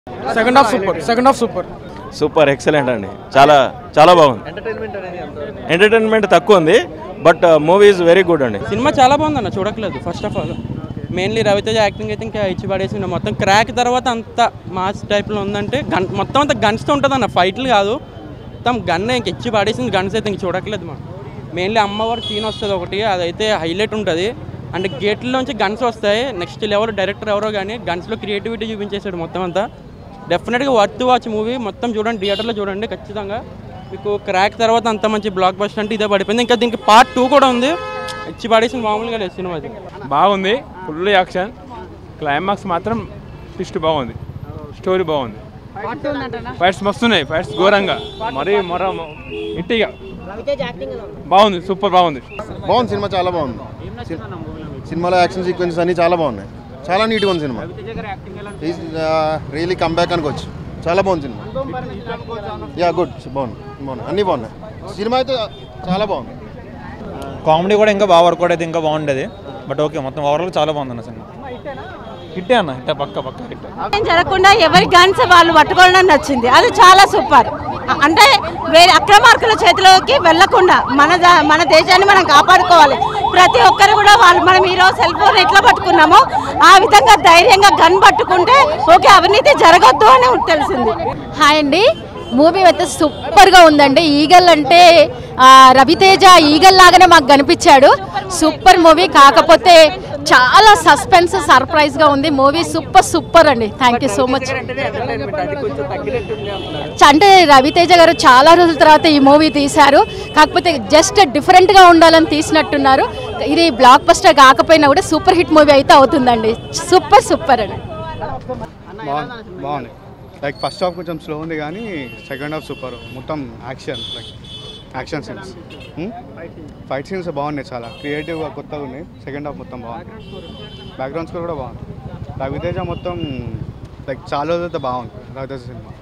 second half super second half super super excellent అండి చాలా చాలా బాగుంది ఎంటర్టైన్మెంట్ తక్కువ ఉంది but movie is very good అండి సినిమా చాలా బాగుంది అన్న చూడట్లేదు first of all mainly Raviteja acting అయితే ఇంకా ఇచ్చి పడేసింది మొత్తం క్రాక్ తర్వాత అంత మాస్ టైప్లో ఉందంటే గన్ మొత్తం అంతా గన్స్తో ఉంటుంది అన్న ఫైట్లు కాదు మొత్తం గన్ ఇంక ఇచ్చి పడేసింది గన్స్ అయితే ఇంక చూడట్లేదు మనం మెయిన్లీ అమ్మవారి సీన్ వస్తుంది ఒకటి అదైతే హైలైట్ ఉంటుంది అండ్ గేట్లోంచి గన్స్ వస్తాయి నెక్స్ట్ లెవెల్ డైరెక్టర్ ఎవరో కానీ గన్స్లో క్రియేటివిటీ చూపించేసాడు మొత్తం అంతా డెఫినెట్గా వర్త్ వాచ్ మూవీ మొత్తం చూడండి థియేటర్లో చూడండి ఖచ్చితంగా మీకు క్రాక్ తర్వాత అంత మంచి బ్లాక్ బస్టర్ అంటే ఇదే పడిపోయింది ఇంకా దీనికి పార్ట్ టూ కూడా ఉంది ఇచ్చి పడేసింది మామూలుగా లేదు సినిమా అది బాగుంది ఫుల్ యాక్షన్ క్లైమాక్స్ మాత్రం ట్విస్ట్ బాగుంది స్టోరీ బాగుంది ఫైట్స్ మస్తున్నాయి ఫైట్స్ ఘోరంగా మరీ మర ఇంటిగా బాగుంది సూపర్ బాగుంది బాగుంది సినిమా చాలా బాగుంది సినిమాలో యాక్షన్ సీక్వెన్సెస్ అన్ని చాలా బాగున్నాయి చాలా నీట్గా ఉంది సినిమా రియలీ కంబ్యాక్ అనుకోవచ్చు చాలా బాగుంది సినిమా యా గుడ్ బాగుంది బాగుంది అన్నీ బాగున్నాయి సినిమా అయితే చాలా బాగుంది కామెడీ కూడా ఇంకా బాగా వర్కౌట్ అయితే ఇంకా బాగుండేది బట్ ఓకే మొత్తం ఓవరాల్ చాలా బాగుంది అన్న సినిమా హిట్టే అన్న హిట్టే పక్క పక్క హిట్ ఏం జరగకుండా ఎవరి గన్స్ వాళ్ళు పట్టుకోవడం నచ్చింది అది చాలా సూపర్ అంటే వేరే అక్రమార్కుల చేతిలోకి వెళ్లకుండా మన దా- మన దేశాన్ని మనం కాపాడుకోవాలి ప్రతి ఒక్కరు కూడా వాళ్ళు మనం ఈరోజు సెల్ ఫోన్ ఎట్లా పట్టుకున్నామో ఆ విధంగా ధైర్యంగా గన్ పట్టుకుంటే ఓకే అవినీతి జరగద్దు అని తెలిసింది హాయ్ అండి మూవీ అయితే సూపర్గా ఉందండి ఈగల్ అంటే ఆ, రవితేజ ఈగల్ లాగానే మాకు కనిపించాడు సూపర్ మూవీ కాకపోతే చాలా సస్పెన్స్ సర్ప్రైజ్గా ఉంది మూవీ సూపర్ సూపర్ అండి థ్యాంక్ యూ సో మచ్ అంటే రవితేజ గారు చాలా రోజుల తర్వాత ఈ మూవీ తీశారు కాకపోతే జస్ట్ డిఫరెంట్గా ఉండాలని తీసినట్టున్నారు ఇది బ్లాక్ బస్టర్ కాకపోయినా కూడా సూపర్ హిట్ మూవీ అయితే అవుతుందండి సూపర్ సూపర్ అండి బాగుంది లైక్ ఫస్ట్ హాఫ్ కొంచెం స్లో ఉంది కానీ సెకండ్ హాఫ్ సూపర్ మొత్తం action like action scenes fight scenes బాగున్నాయి చాలా క్రియేటివ్గా కొత్తగా ఉన్నాయి సెకండ్ హాఫ్ మొత్తం బాగుంది బ్యాక్గ్రౌండ్ స్కోర్ కూడా బాగుంది రవితేజ మొత్తం లైక్ చాలా రోజులతో బాగుంది రవితేజ సినిమా